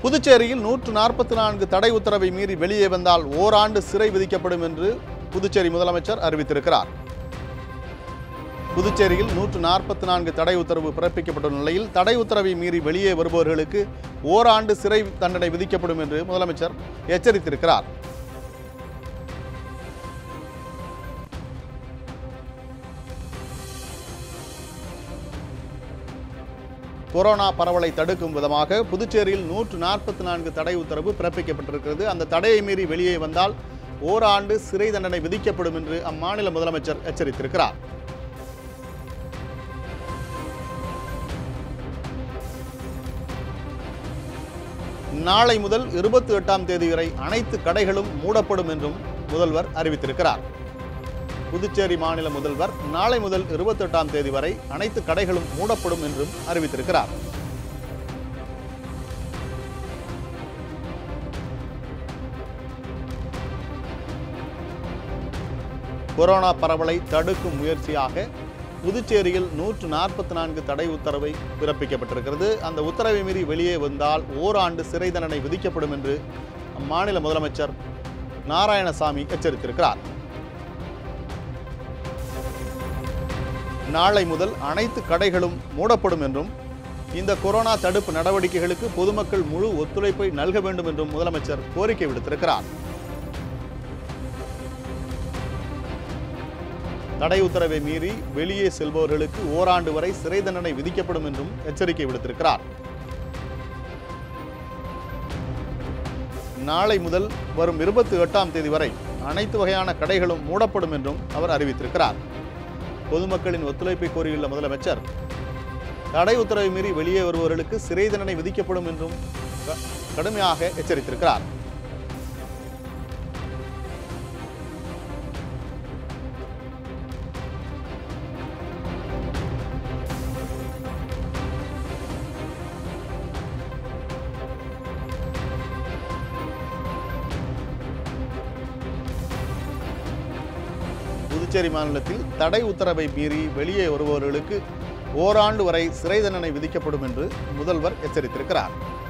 புதுச்சேரியில் நூற்று நாற்பத்தி நான்கு தடை உத்தரவை மீறி வெளியே வந்தால் ஓராண்டு சிறை விதிக்கப்படும் என்று புதுச்சேரி முதலமைச்சர் அறிவித்திருக்கிறார் புதுச்சேரியில் நூற்று நாற்பத்தி நான்கு தடை உத்தரவு பிறப்பிக்கப்பட்டுள்ள நிலையில் தடை உத்தரவை மீறி வெளியே வருபவர்களுக்கு ஓராண்டு சிறை தண்டனை விதிக்கப்படும் என்று முதலமைச்சர் எச்சரித்திருக்கிறார் கொரோனா பரவலை தடுக்கும் விதமாக புதுச்சேரியில் நூற்று நாற்பத்தி நான்கு தடை உத்தரவு பிறப்பிக்கப்பட்டிருக்கிறது அந்த தடையை மீறி வெளியே வந்தால் ஓராண்டு சிறை தண்டனை விதிக்கப்படும் என்று அம்மாநில முதலமைச்சர் எச்சரித்திருக்கிறார் நாளை முதல் இருபத்தி எட்டாம் தேதி வரை அனைத்து கடைகளும் மூடப்படும் என்றும் முதல்வர் அறிவித்திருக்கிறார் புதுச்சேரி மாநில முதல்வர் நாளை முதல் இருபத்தெட்டாம் தேதி வரை அனைத்து கடைகளும் மூடப்படும் என்றும் அறிவித்திருக்கிறார் கொரோனா பரவலை தடுக்கும் முயற்சியாக புதுச்சேரியில் நூற்று நாற்பத்தி நான்கு தடை உத்தரவை பிறப்பிக்கப்பட்டிருக்கிறது அந்த உத்தரவை மீறி வெளியே வந்தால் ஓராண்டு சிறை தண்டனை விதிக்கப்படும் என்று அம்மாநில முதலமைச்சர் நாராயணசாமி எச்சரித்திருக்கிறார் நாளை முதல் அனைத்து கடைகளும் மூடப்படும் என்றும் இந்த கொரோனா தடுப்பு நடவடிக்கைகளுக்கு பொதுமக்கள் முழு ஒத்துழைப்பை நல்க வேண்டும் என்றும் முதலமைச்சர் கோரிக்கை விடுத்திருக்கிறார் தடை உத்தரவை மீறி வெளியே செல்பவர்களுக்கு ஓராண்டு வரை சிறை தண்டனை விதிக்கப்படும் என்றும் எச்சரிக்கை விடுத்திருக்கிறார் நாளை முதல் வரும் இருபத்தி எட்டாம் தேதி வரை அனைத்து வகையான கடைகளும் மூடப்படும் என்றும் அவர் அறிவித்திருக்கிறார் பொதுமக்களின் ஒத்துழைப்பை கோரியுள்ள முதலமைச்சர் தடை உத்தரவை மீறி வெளியே வருபவர்களுக்கு சிறை தண்டனை விதிக்கப்படும் என்றும் க- கடுமையாக எச்சரித்திருக்கிறார் புதுச்சேரி மாநிலத்தில் தடை உத்தரவை மீறி வெளியே வருபவர்களுக்கு ஓராண்டு வரை சிறை தண்டனை விதிக்கப்படும் என்று முதல்வர் எச்சரித்திருக்கிறார்